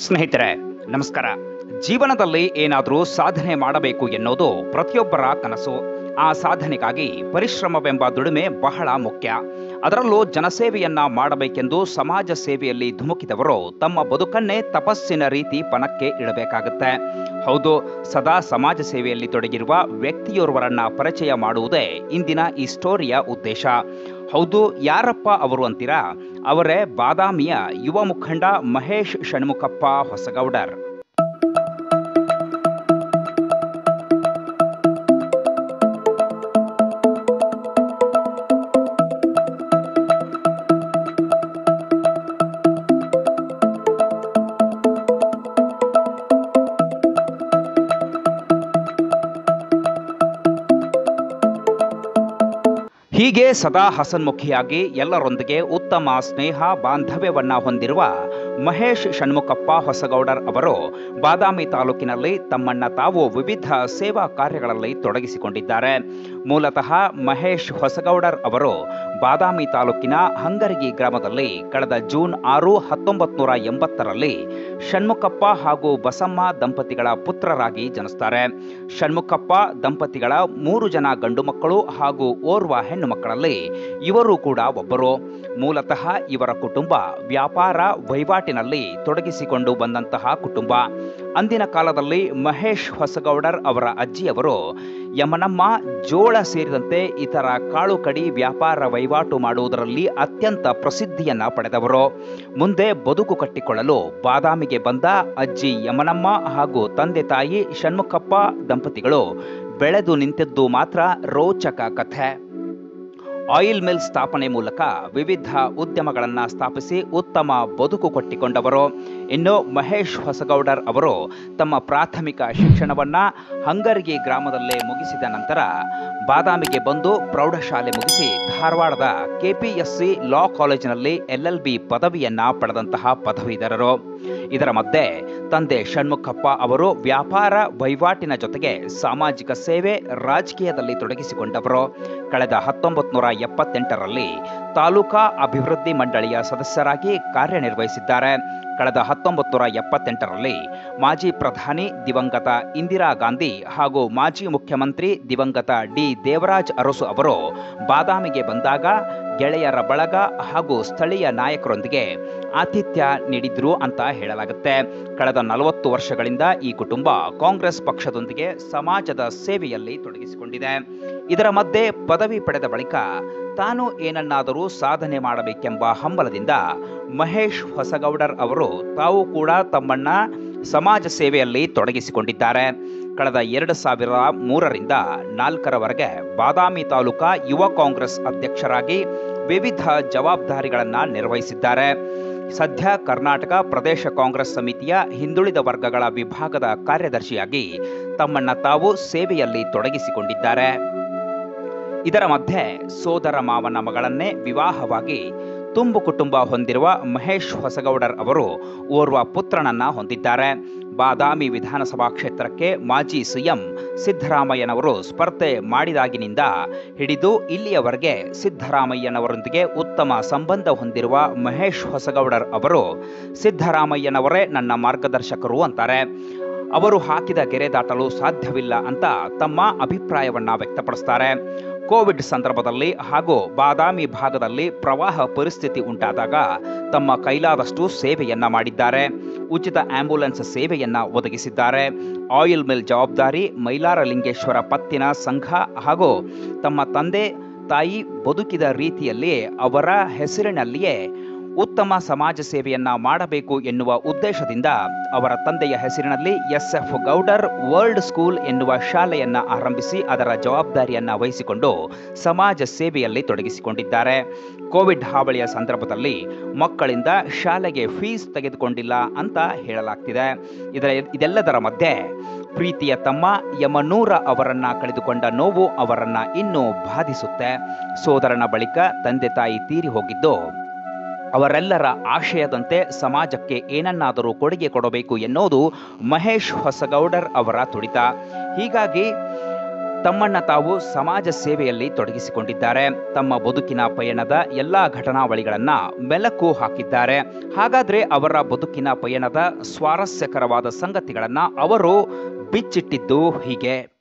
ಸ್ನೇಹಿತರೆ ನಮಸ್ಕಾರ ಜೀವನದಲ್ಲಿ ಏನಾದರೂ ಸಾಧನೆ ಮಾಡಬೇಕು ಎನ್ನುವುದು ಪ್ರತಿಯೊಬ್ಬರ ಕನಸು ಆ ಸಾಧನೆಗಾಗಿ ಪರಿಶ್ರಮವೆಂಬ ದುಡಿಮೆ ಬಹಳ ಮುಖ್ಯ ಅದರಲ್ಲೂ ಜನಸೇವೆಯನ್ನ ಮಾಡಬೇಕೆಂದು ಸಮಾಜ ಸೇವೆಯಲ್ಲಿ ಧುಮುಕಿದವರು ತಮ್ಮ ಬದುಕನ್ನೇ ತಪಸ್ಸಿನ ರೀತಿ ಪಣಕ್ಕೆ ಇಡಬೇಕಾಗುತ್ತೆ ಹೌದು ಸದಾ ಸಮಾಜ ಸೇವೆಯಲ್ಲಿ ತೊಡಗಿರುವ ವ್ಯಕ್ತಿಯೋರ್ವರನ್ನ ಪರಿಚಯ ಮಾಡುವುದೇ ಇಂದಿನ ಈ ಸ್ಟೋರಿಯ ಉದ್ದೇಶ ಹೌದು ಯಾರಪ್ಪ ಅವರು ಅಂತೀರಾ ಅವರೇ ಬಾದಾಮಿಯ ಯುವ ಮುಖಂಡ ಮಹೇಶ್ ಷಣ್ಮುಖಪ್ಪ ಹೊಸಗೌಡರ್ ಹೀಗೆ ಸದಾ ಹಸನ್ಮುಖಿಯಾಗಿ ಎಲ್ಲರೊಂದಿಗೆ ಉತ್ತಮ ಸ್ನೇಹ ಬಾಂಧವ್ಯವನ್ನ ಹೊಂದಿರುವ ಮಹೇಶ್ ಷಣ್ಮುಖಪ್ಪ ಹೊಸಗೌಡರ್ ಅವರು ಬಾದಾಮಿ ತಾಲೂಕಿನಲ್ಲಿ ತಮ್ಮನ್ನ ತಾವು ವಿವಿಧ ಸೇವಾ ಕಾರ್ಯಗಳಲ್ಲಿ ತೊಡಗಿಸಿಕೊಂಡಿದ್ದಾರೆ ಮೂಲತಃ ಮಹೇಶ್ ಹೊಸಗೌಡರ್ ಅವರು ಬಾದಾಮಿ ತಾಲೂಕಿನ ಹಂಗರಗಿ ಗ್ರಾಮದಲ್ಲಿ ಕಳೆದ ಜೂನ್ ಆರು ಹತ್ತೊಂಬತ್ತು ನೂರ ಎಂಬತ್ತರಲ್ಲಿ ಷಣ್ಮುಖಪ್ಪ ಹಾಗೂ ಬಸಮ್ಮ ದಂಪತಿಗಳ ಪುತ್ರರಾಗಿ ಜನಿಸ್ತಾರೆ ಷಣ್ಮುಖಪ್ಪ ದಂಪತಿಗಳ ಮೂರು ಜನ ಗಂಡು ಮಕ್ಕಳು ಹಾಗೂ ಓರ್ವ ಹೆಣ್ಣು ಮಕ್ಕಳಲ್ಲಿ ಇವರು ಕೂಡ ಒಬ್ಬರು ಮೂಲತಃ ಇವರ ಕುಟುಂಬ ವ್ಯಾಪಾರ ವಹಿವಾಟಿನಲ್ಲಿ ತೊಡಗಿಸಿಕೊಂಡು ಬಂದಂತಹ ಕುಟುಂಬ ಅಂದಿನ ಕಾಲದಲ್ಲಿ ಮಹೇಶ್ ಹೊಸಗೌಡರ್ ಅವರ ಅಜ್ಜಿಯವರು ಯಮನಮ್ಮ ಜೋಳ ಸೇರಿದಂತೆ ಇತರ ಕಾಳು ಕಡಿ ವ್ಯಾಪಾರ ವಹಿವಾಟು ಮಾಡುವುದರಲ್ಲಿ ಅತ್ಯಂತ ಪ್ರಸಿದ್ಧಿಯನ್ನ ಪಡೆದವರು ಮುಂದೆ ಬದುಕು ಕಟ್ಟಿಕೊಳ್ಳಲು ಬಾದಾಮಿಗೆ ಬಂದ ಅಜ್ಜಿ ಯಮನಮ್ಮ ಹಾಗೂ ತಂದೆ ತಾಯಿ ಷಣ್ಮುಖಪ್ಪ ದಂಪತಿಗಳು ಬೆಳೆದು ನಿಂತಿದ್ದು ಮಾತ್ರ ರೋಚಕ ಕಥೆ ಆಯಿಲ್ ಮಿಲ್ ಸ್ಥಾಪನೆ ಮೂಲಕ ವಿವಿಧ ಉದ್ಯಮಗಳನ್ನು ಸ್ಥಾಪಿಸಿ ಉತ್ತಮ ಬದುಕು ಕಟ್ಟಿಕೊಂಡವರು ಇನ್ನು ಮಹೇಶ್ ಹೊಸಗೌಡರ್ ಅವರು ತಮ್ಮ ಪ್ರಾಥಮಿಕ ಶಿಕ್ಷಣವನ್ನ ಹಂಗರ್ಗಿ ಗ್ರಾಮದಲ್ಲೇ ಮುಗಿಸಿದ ನಂತರ ಬಾದಾಮಿಗೆ ಬಂದು ಪ್ರೌಢಶಾಲೆ ಮುಗಿಸಿ ಧಾರವಾಡದ ಕೆಪಿಎಸ್ಸಿ ಲಾ ಕಾಲೇಜಿನಲ್ಲಿ ಎಲ್ಎಲ್ ಬಿ ಪದವಿಯನ್ನ ಪಡೆದಂತಹ ಪದವೀಧರರು ಇದರ ಮಧ್ಯೆ ತಂದೆ ಷಣ್ಮುಖಪ್ಪ ಅವರು ವ್ಯಾಪಾರ ವಹಿವಾಟಿನ ಜೊತೆಗೆ ಸಾಮಾಜಿಕ ಸೇವೆ ರಾಜಕೀಯದಲ್ಲಿ ತೊಡಗಿಸಿಕೊಂಡವರು ಕಳೆದ ಹತ್ತೊಂಬತ್ತು ನೂರ ಎಪ್ಪತ್ತೆಂಟರಲ್ಲಿ ತಾಲೂಕಾ ಅಭಿವೃದ್ಧಿ ಮಂಡಳಿಯ ಸದಸ್ಯರಾಗಿ ಕಾರ್ಯನಿರ್ವಹಿಸಿದ್ದಾರೆ ಕಳೆದ ಹತ್ತೊಂಬತ್ತು ನೂರ ಎಪ್ಪತ್ತೆಂಟರಲ್ಲಿ ಮಾಜಿ ಪ್ರಧಾನಿ ದಿವಂಗತ ಇಂದಿರಾ ಗಾಂಧಿ ಹಾಗೂ ಮಾಜಿ ಮುಖ್ಯಮಂತ್ರಿ ದಿವಂಗತ ಡಿ ದೇವರಾಜ್ ಅರಸು ಅವರು ಬಾದಾಮಿಗೆ ಬಂದಾಗ ಗೆಳೆಯರ ಬಳಗ ಹಾಗೂ ಸ್ಥಳೀಯ ನಾಯಕರೊಂದಿಗೆ ಆತಿಥ್ಯ ನೀಡಿದ್ರು ಅಂತ ಹೇಳಲಾಗುತ್ತೆ ಕಳೆದ ನಲವತ್ತು ವರ್ಷಗಳಿಂದ ಈ ಕುಟುಂಬ ಕಾಂಗ್ರೆಸ್ ಪಕ್ಷದೊಂದಿಗೆ ಸಮಾಜದ ಸೇವೆಯಲ್ಲಿ ತೊಡಗಿಸಿಕೊಂಡಿದೆ ಇದರ ಮಧ್ಯೆ ಪದವಿ ಪಡೆದ ಬಳಿಕ ತಾನು ಏನನ್ನಾದರೂ ಸಾಧನೆ ಮಾಡಬೇಕೆಂಬ ಹಂಬಲದಿಂದ ಮಹೇಶ್ ಹೊಸಗೌಡರ್ ಅವರು ತಾವು ಕೂಡ ತಮ್ಮನ್ನ ಸಮಾಜ ಸೇವೆಯಲ್ಲಿ ತೊಡಗಿಸಿಕೊಂಡಿದ್ದಾರೆ ಕಳೆದ ಎರಡು ಸಾವಿರ ಮೂರರಿಂದ ನಾಲ್ಕರವರೆಗೆ ಬಾದಾಮಿ ತಾಲೂಕಾ ಯುವ ಕಾಂಗ್ರೆಸ್ ಅಧ್ಯಕ್ಷರಾಗಿ ವಿವಿಧ ಜವಾಬ್ದಾರಿಗಳನ್ನು ನಿರ್ವಹಿಸಿದ್ದಾರೆ ಸದ್ಯ ಕರ್ನಾಟಕ ಪ್ರದೇಶ ಕಾಂಗ್ರೆಸ್ ಸಮಿತಿಯ ಹಿಂದುಳಿದ ವರ್ಗಗಳ ವಿಭಾಗದ ಕಾರ್ಯದರ್ಶಿಯಾಗಿ ತಮ್ಮನ್ನ ತಾವು ಸೇವೆಯಲ್ಲಿ ತೊಡಗಿಸಿಕೊಂಡಿದ್ದಾರೆ ಇದರ ಮಧ್ಯೆ ಸೋದರ ಮಾವನ ಮಗಳನ್ನೇ ವಿವಾಹವಾಗಿ ತುಂಬು ಕುಟುಂಬ ಹೊಂದಿರುವ ಮಹೇಶ್ ಹೊಸಗೌಡರ್ ಅವರು ಓರ್ವ ಪುತ್ರನನ್ನ ಹೊಂದಿದ್ದಾರೆ ಬಾದಾಮಿ ವಿಧಾನಸಭಾ ಕ್ಷೇತ್ರಕ್ಕೆ ಮಾಜಿ ಸಿಎಂ ಸಿದ್ದರಾಮಯ್ಯನವರು ಸ್ಪರ್ಧೆ ಮಾಡಿದಾಗಿನಿಂದ ಹಿಡಿದು ಇಲ್ಲಿಯವರೆಗೆ ಸಿದ್ದರಾಮಯ್ಯನವರೊಂದಿಗೆ ಉತ್ತಮ ಸಂಬಂಧ ಹೊಂದಿರುವ ಮಹೇಶ್ ಹೊಸಗೌಡರ್ ಅವರು ಸಿದ್ದರಾಮಯ್ಯನವರೇ ನನ್ನ ಮಾರ್ಗದರ್ಶಕರು ಅಂತಾರೆ ಅವರು ಹಾಕಿದ ಗೆರೆ ದಾಟಲು ಸಾಧ್ಯವಿಲ್ಲ ಅಂತ ತಮ್ಮ ಅಭಿಪ್ರಾಯವನ್ನ ವ್ಯಕ್ತಪಡಿಸ್ತಾರೆ ಕೋವಿಡ್ ಸಂದರ್ಭದಲ್ಲಿ ಹಾಗೂ ಬಾದಾಮಿ ಭಾಗದಲ್ಲಿ ಪ್ರವಾಹ ಪರಿಸ್ಥಿತಿ ಉಂಟಾದಾಗ ತಮ್ಮ ಕೈಲಾದಷ್ಟು ಸೇವೆಯನ್ನ ಮಾಡಿದ್ದಾರೆ ಉಚಿತ ಆಂಬ್ಯುಲೆನ್ಸ್ ಸೇವೆಯನ್ನ ಒದಗಿಸಿದ್ದಾರೆ ಆಯಿಲ್ ಮಿಲ್ ಜವಾಬ್ದಾರಿ ಮೈಲಾರಲಿಂಗೇಶ್ವರ ಪತ್ತಿನ ಸಂಘ ಹಾಗೂ ತಮ್ಮ ತಂದೆ ತಾಯಿ ಬದುಕಿದ ರೀತಿಯಲ್ಲಿ ಅವರ ಹೆಸರಿನಲ್ಲಿಯೇ ಉತ್ತಮ ಸಮಾಜ ಸೇವೆಯನ್ನ ಮಾಡಬೇಕು ಎನ್ನುವ ಉದ್ದೇಶದಿಂದ ಅವರ ತಂದೆಯ ಹೆಸರಿನಲ್ಲಿ S F Gowder world school ಎನ್ನುವ ಶಾಲೆಯನ್ನ ಆರಂಭಿಸಿ ಅದರ ಜವಾಬ್ದಾರಿಯನ್ನ ವಹಿಸಿಕೊಂಡು ಸಮಾಜ ಸೇವೆಯಲ್ಲಿ ತೊಡಗಿಸಿಕೊಂಡಿದ್ದಾರೆ ಕೋವಿಡ್ ಹಾವಳಿಯ ಸಂದರ್ಭದಲ್ಲಿ ಮಕ್ಕಳಿಂದ ಶಾಲೆಗೆ ಫೀಸ್ ತೆಗೆದುಕೊಂಡಿಲ್ಲ ಅಂತ ಹೇಳಲಾಗ್ತಿದೆ ಇದರ ಇದೆಲ್ಲದರ ಮಧ್ಯೆ ಪ್ರೀತಿಯ ತಮ್ಮ ಯಮನೂರ ಅವರನ್ನ ಕಳೆದುಕೊಂಡ ನೋವು ಅವರನ್ನ ಇನ್ನೂ ಬಾಧಿಸುತ್ತೆ ಸೋದರನ ಬಳಿಕ ತಂದೆ ತಾಯಿ ತೀರಿ ಹೋಗಿದ್ದು ಅವರೆಲ್ಲರ ಆಶಯದಂತೆ ಸಮಾಜಕ್ಕೆ ಏನನ್ನಾದರೂ ಕೊಡುಗೆ ಕೊಡಬೇಕು ಎನ್ನುವುದು ಮಹೇಶ್ ಹೊಸಗೌಡರ್ ಅವರ ತುಡಿತ ಹೀಗಾಗಿ ತಮ್ಮಣ್ಣ ತಾವು ಸಮಾಜ ಸೇವೆಯಲ್ಲಿ ತೊಡಗಿಸಿಕೊಂಡಿದ್ದಾರೆ ತಮ್ಮ ಬದುಕಿನ ಪಯಣದ ಎಲ್ಲಾ ಘಟನಾವಳಿಗಳನ್ನ ಮೆಲುಕು ಹಾಕಿದ್ದಾರೆ ಹಾಗಾದ್ರೆ ಅವರ ಬದುಕಿನ ಪಯಣದ ಸ್ವಾರಸ್ಯಕರವಾದ ಸಂಗತಿಗಳನ್ನ ಅವರು ಬಿಚ್ಚಿಟ್ಟಿದ್ದು ಹೀಗೆ